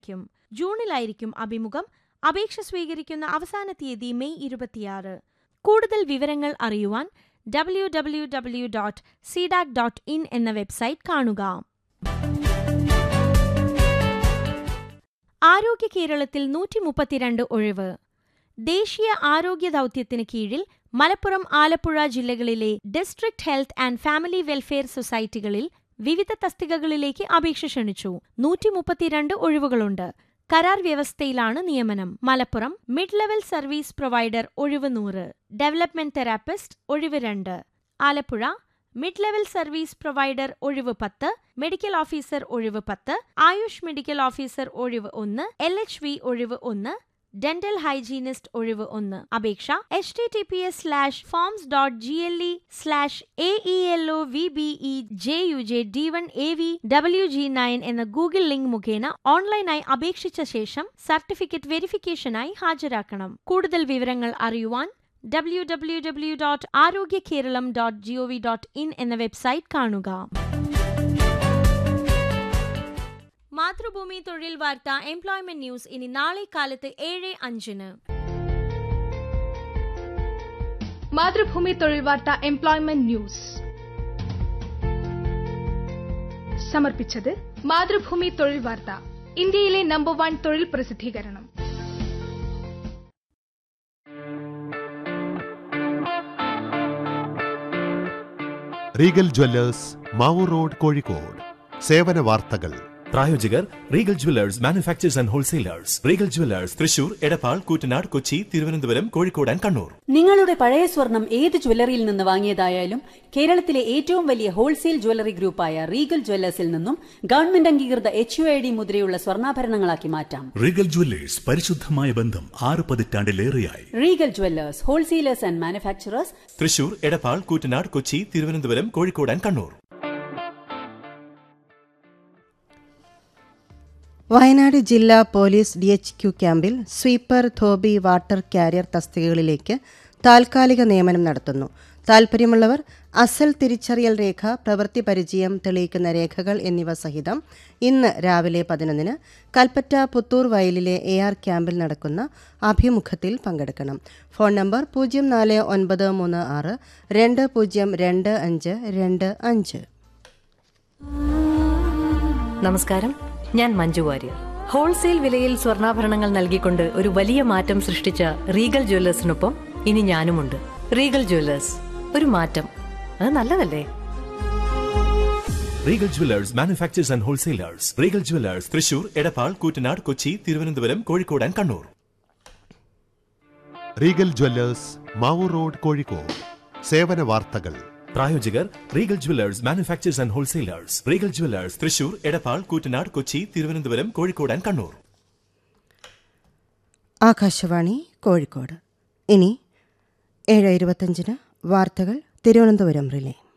ക്കും ജൂണിലായിരിക്കും അഭിമുഖം അപേക്ഷ സ്വീകരിക്കുന്ന അവസാന തീയതി മെയ് ഇരുപത്തിയാറ് കൂടുതൽ വിവരങ്ങൾ അറിയുവാൻ W W W dot CDAC dot in എന്ന വെബ്സൈറ്റ് കാണുക ആരോഗ്യ കേരളത്തിൽ നൂറ്റി മുപ്പത്തിരണ്ട് ഒഴിവ് ദേശീയ ആരോഗ്യ ദൗത്യത്തിന് കീഴിൽ മലപ്പുറം ആലപ്പുഴ ജില്ലകളിലെ district health and family welfare സൊസൈറ്റികളിൽ വിവിധ തസ്തികകളിലേക്ക് അപേക്ഷ ക്ഷണിച്ചു നൂറ്റി മുപ്പത്തിരണ്ട് ഒഴിവുകളുണ്ട് കരാർ വ്യവസ്ഥയിലാണ് നിയമനം Malappuram mid level service provider ഒഴിവ് നൂറ് ഡെവലപ്മെന്റ് തെറാപ്പിസ്റ്റ് ഒഴിവ് രണ്ട് Alappuzha mid level service provider ഒഴിവ് പത്ത് മെഡിക്കൽ ഓഫീസർ ഒഴിവ് പത്ത് ആയുഷ് മെഡിക്കൽ ഓഫീസർ ഒഴിവ് ഒന്ന് എൽ എച്ച് വി ഒഴിവ് ഒന്ന് ഡെന്റൽ ഹൈജീനിസ്റ്റ് ഒഴിവ് ഒന്ന് അപേക്ഷ H T T P S slash forms dot G L E slash A E L O V B E J U J D one A V W G nine എന്ന Google link മുഖേന ഓൺലൈനായി അപേക്ഷിച്ച ശേഷം certificate വെരിഫിക്കേഷനായി ഹാജരാക്കണം കൂടുതൽ വിവരങ്ങൾ അറിയുവാൻ W W W dot Arogya Keralam dot G O V dot in എന്ന website കാണുക മാതൃഭൂമി തൊഴിൽ വാർത്ത എംപ്ലോയ്മെന്റ് ന്യൂസ് ഇനി നാളെ കാലത്ത് ഏഴ് അഞ്ചിന് മാതൃഭൂമി തൊഴിൽ വാർത്ത എംപ്ലോയ്മെന്റ് ന്യൂസ് സമർപ്പിച്ചത് മാതൃഭൂമി തൊഴിൽ വാർത്ത ഇന്ത്യയിലെ നമ്പർ വൺ തൊഴിൽ പ്രസിദ്ധീകരണം Regal Jewellers Mavoor road Kozhikode സേവന വാർത്തകൾ പ്രായോജകർ Regal Jewellers manufacturers and wholesalers Regal Jewellers Thrissur Edappal Koottanad Kochi Thiruvananthapuram Kozhikode and Kannur നിങ്ങളുടെ പഴയ സ്വർണം ഏത് ജ്വല്ലറിയിൽ നിന്ന് വാങ്ങിയതായാലും കേരളത്തിലെ ഏറ്റവും വലിയ ഹോൾസെയിൽ ജ്വല്ലറി ഗ്രൂപ്പായ റീഗൽ ജ്വല്ലേഴ്സിൽ നിന്നും ഗവൺമെന്റ് അംഗീകൃത എച്ച് യു ഐ ഡി മുദ്രയുള്ള സ്വർണ്ണാഭരണങ്ങളാക്കി മാറ്റാം റീഗൽ ജ്വല്ലേഴ്സ് പരിശുദ്ധമായ ബന്ധം ആറ് പതിറ്റാണ്ടിലേറെയായി Regal Jewellers wholesalers and manufacturers Thrissur Edappal Koottanad Kochi Thiruvananthapuram Kozhikode and Kannur Wayanad ജില്ലാ പോലീസ് ഡി എച്ച് ക്യു ക്യാമ്പിൽ സ്വീപ്പർ ധോബി വാട്ടർ കാരിയർ തസ്തികകളിലേക്ക് താൽക്കാലിക നിയമനം നടത്തുന്നു താൽപ്പര്യമുള്ളവർ അസൽ തിരിച്ചറിയൽ രേഖ പ്രവൃത്തി പരിചയം തെളിയിക്കുന്ന രേഖകൾ എന്നിവ സഹിതം ഇന്ന് രാവിലെ പതിനൊന്നിന് കൽപ്പറ്റ പുത്തൂർ വയലിലെ എ ആർ ക്യാമ്പിൽ നടക്കുന്ന അഭിമുഖത്തിൽ പങ്കെടുക്കണം ഫോൺ നമ്പർ പൂജ്യം നാല് ഒൻപത് മൂന്ന് ആറ് രണ്ട് പൂജ്യം രണ്ട് അഞ്ച് രണ്ട് അഞ്ച് നമസ്കാരം ഞാൻ മഞ്ജു വാര്യർ ഹോൾസെയിൽ വിലയിൽ സ്വർണ്ണാഭരണങ്ങൾ നൽകിക്കൊണ്ട് ഒരു വലിയ മാറ്റം സൃഷ്ടിച്ച റീഗൽ ജ്വല്ലേഴ്സിനൊപ്പം ഇനി ഞാനുമുണ്ട് റീഗൽ ജ്വല്ലേഴ്സ് ഒരു മാറ്റം അത് നല്ലതല്ലേ Regal Jewellers manufacturers and wholesalers Regal Jewellers Thrissur Edappal Koottanad Kochi Thiruvananthapuram Kozhikode and Kannur Regal Jewellers Mavoor road Kozhikode സേവന വാർത്തകൾ പ്രായോജകർ Regal Jewellers manufacturers and wholesalers Regal Jewellers Thrissur Edappal Koottanad Kochi Thiruvananthapuram Kozhikode and Kannur Akashvani Kozhikode ഇനി ഏഴ് ഇരുപത്തഞ്ചിന് വാർത്തകൾ തിരുവനന്തപുരം റിലേ